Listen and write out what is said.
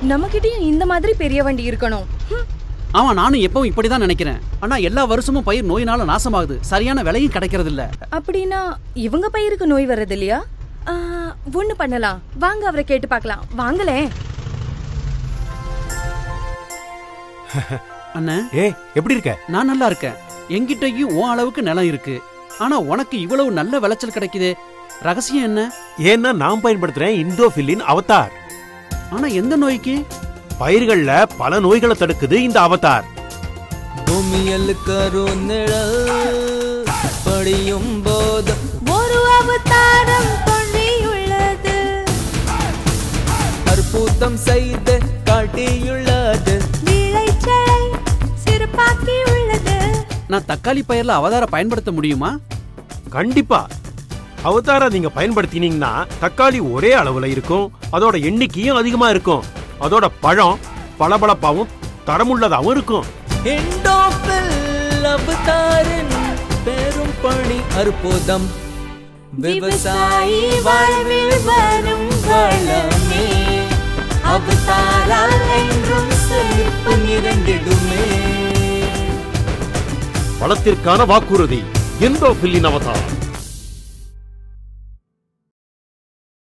நம்மகிட்டயும் இந்த மாதிரி பெரிய வண்டி இருக்கணும் ஹம், ஆமா நானும் எப்பவும் இப்படிதான் நினைக்கிறேன் ஆனா எல்லா வருஷமும் பயிர் நோயினால நாசமாகுது சரியான விலையும் கிடைக்கிறது இல்ல அப்படின்னா இவங்க பயிருக்கு நோய் வர்றது இல்லையா ஆ, ஒண்ணு பண்ணலாம் வாங்க அவரை கேட்டு பார்க்கலாம் வாங்களேன் அண்ணன் ஏய் எப்படி இருக்க நான் நல்லா இருக்கேன் என்கிட்டயும் உன் அளவுக்கு நிலம் இருக்கு ஆனா உனக்கு இவ்வளவு நல்ல விளைச்சல் கிடைக்குதே ரகசியம் என்ன ஏன்னா நான் பயன்படுத்துறேன் இண்டோஃபில்லின் அவதார் ஆனா எந்த நோய்க்கு பயிர்கள்ல பல நோய்களை தடுக்குது இந்த அவதார் பூமியல் கருநிழல் படியும் போது ஒரு அவதாரம் கொண்டியுள்ளது அற்புதம் செய்து காட்டியுள்ளது விளைச்சலை சிறப்பாக்கி உள்ளது நான் தக்காளி பயிர்ல அவதார பயன்படுத்த முடியுமா கண்டிப்பா அவதாரை நீங்க பயன்படுத்தினீங்கன்னா தக்காளி ஒரே அளவுல இருக்கும் அதோட எண்ணிக்கையும் அதிகமா இருக்கும் அதோட பழம் பளபளப்பாவும் தரமுள்ளதாவும் இருக்கும் எண்டோபில் அவதாரின் பெரும் பணி அற்புதம் விவசாயி வாழ்வில் வரும் வளமே அவதாரால் என்றும் செழிப்பு நிறைந்திடுமே பழத்திற்கான வாக்குறுதி எண்டோஃபில்லின் அவதார்